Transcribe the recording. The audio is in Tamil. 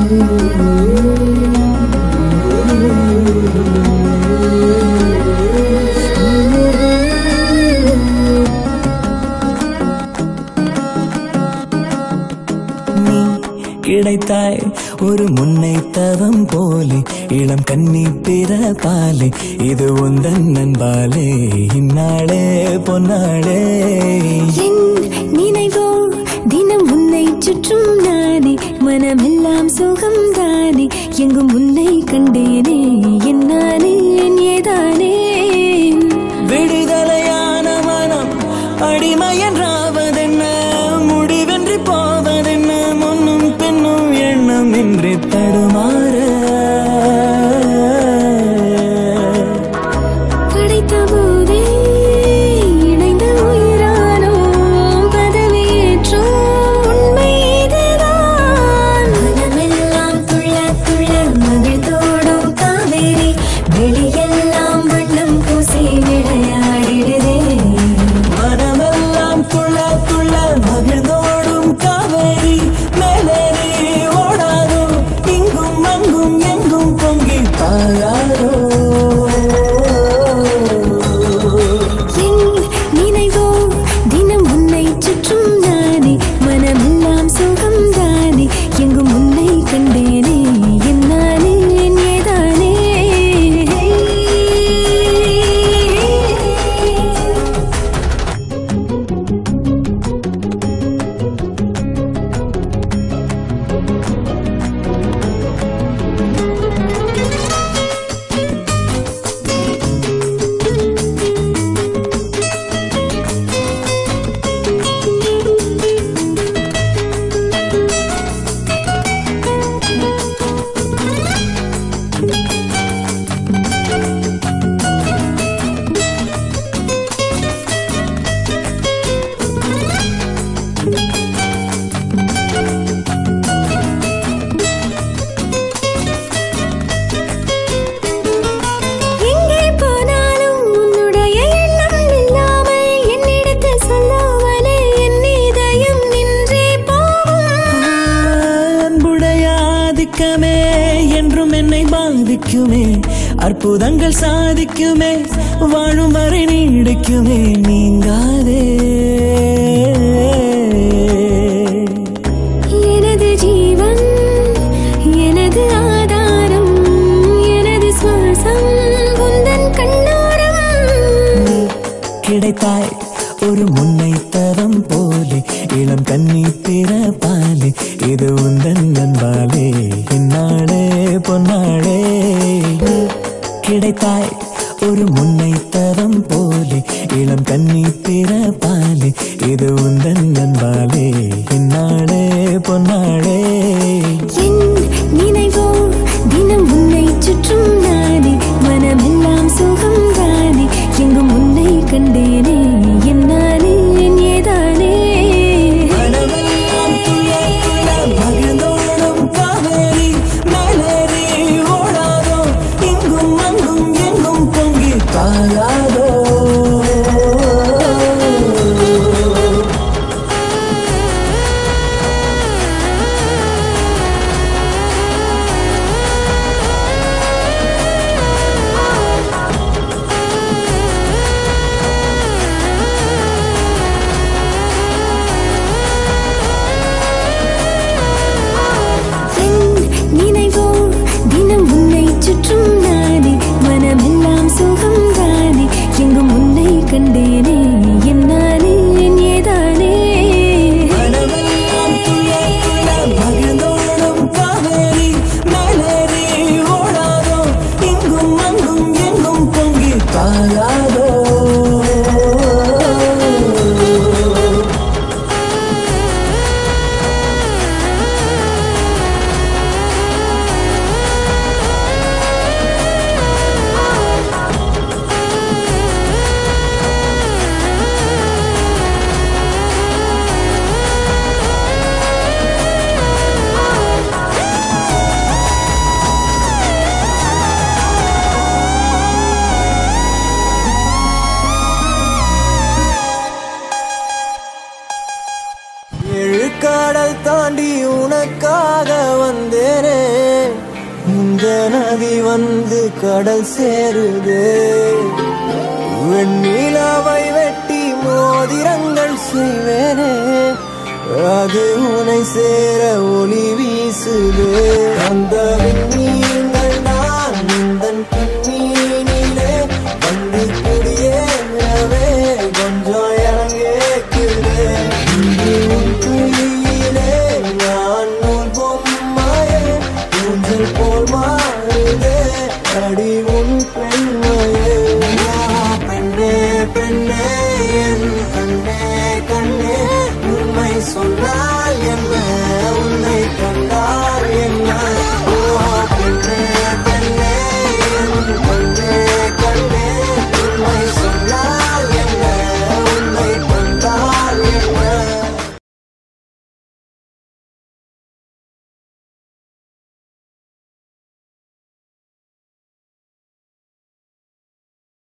நீ கிடைத்தாய் ஒரு முன்னை தவம் போலே இளம் கன்னி பிற பாலே இது உந்தன் நண்பாலே இந்நாளே பொன்னாளே என் நினைவோ தினம் உன்னை சுற்றும் நானே மனமெல்லாம் சுகம் தானே எங்கும் உன்னை கண்டேனே என்னானே என் ஏதானே விடுதலையான மனம் அடிமையன்றாவதென்ன முடிவென்றி போவதென்ன முன்னும் பின்னும் எண்ணம் இன்றி தடுமாற படைத்த போதே இணைந்த உயிரானோம் பதவியேற்றோம் உண்மை இதுதான் மனமெல்லாம் துள்ள துள்ள மகிழ்ந்தோடும் காவேரி வெளியெல்லாம் வண்ணம் பூசி விளையாடிடுதே மனமெல்லாம் துள்ள துள்ள மகிழ்ந்தோடும் காவேரி மேலேறி ஓடாதோ இங்கும் அங்கும் எங்கும் பொங்கி பாயாதோ என் நினைவோ தினம் உன்னை சுற்றும் நானே மனமெல்லாம் சுகம் தானே எங்கும் உன்னை கண்டேனே என்னானே என் ஏதானே எங்கே போனாலும் உன்னுடைய எண்ணம் இல்லாமல் என்னிடத்தில் சொல்லாமலே என் இதயம் நின்றே போகும் அன்புடைய ஆதிக்கமே என்றும் என்னை பாதிக்குமே அற்புதங்கள் சாதிக்குமே வாழும் வரை நீடிக்குமே நீங்காதே எனது ஜீவன் எனது ஆதாரம் எனது சுவாசம் உந்தன் கண்ணோரம் கிடைத்தாய் ஒரு முன்னை தரம் போலே இளம் கன்னி பிறப்பாலே இது உந்தன் நண்பாலே இந்நாளே பொன்னாளே கிடைத்தாய் ஒரு முன்னை தரம் போலே இளம் கன்னி பிறப்பாலே இது உந்தன் நண்பாலே இந்நாளே பொன்னாளே என் நினைவோ தினம் உன்னை சுற்றும் நானே மனமெல்லாம் சுகம் தானே எங்கும் உன்னை கண்டேனே என்னானே என் ஏதானே மனமெல்லாம் துள்ள துள்ள மகிழ்ந்தோடும் காவேரி மேலேறி ஓடாதோ இங்கும் அங்கும் எங்கும் பொங்கி பாயாதோ என் நினைவோ தினம் உன்னை சுற்றும் நானே மனமெல்லாம் சுகம் தானே எங்கும் உன்னை கண்டேனே என்னானே என் ஏதானே மனமெல்லாம் துள்ள துள்ள மகிழ்ந்தோடும் காவேரி மேலேறி ஓடாதோ இங்கும் அங்கும் எங்கும் பொங்கி பாயாதோ ஏழு கடல் தாண்டி உனக்காக வந்தேனே நதி வந்து கடல் சேருது வெண்ணிலாவை வெட்டி மோதிரங்கள் செய்வேனே அது உனை சேர ஒளி வீசுது அந்த விண்ணில்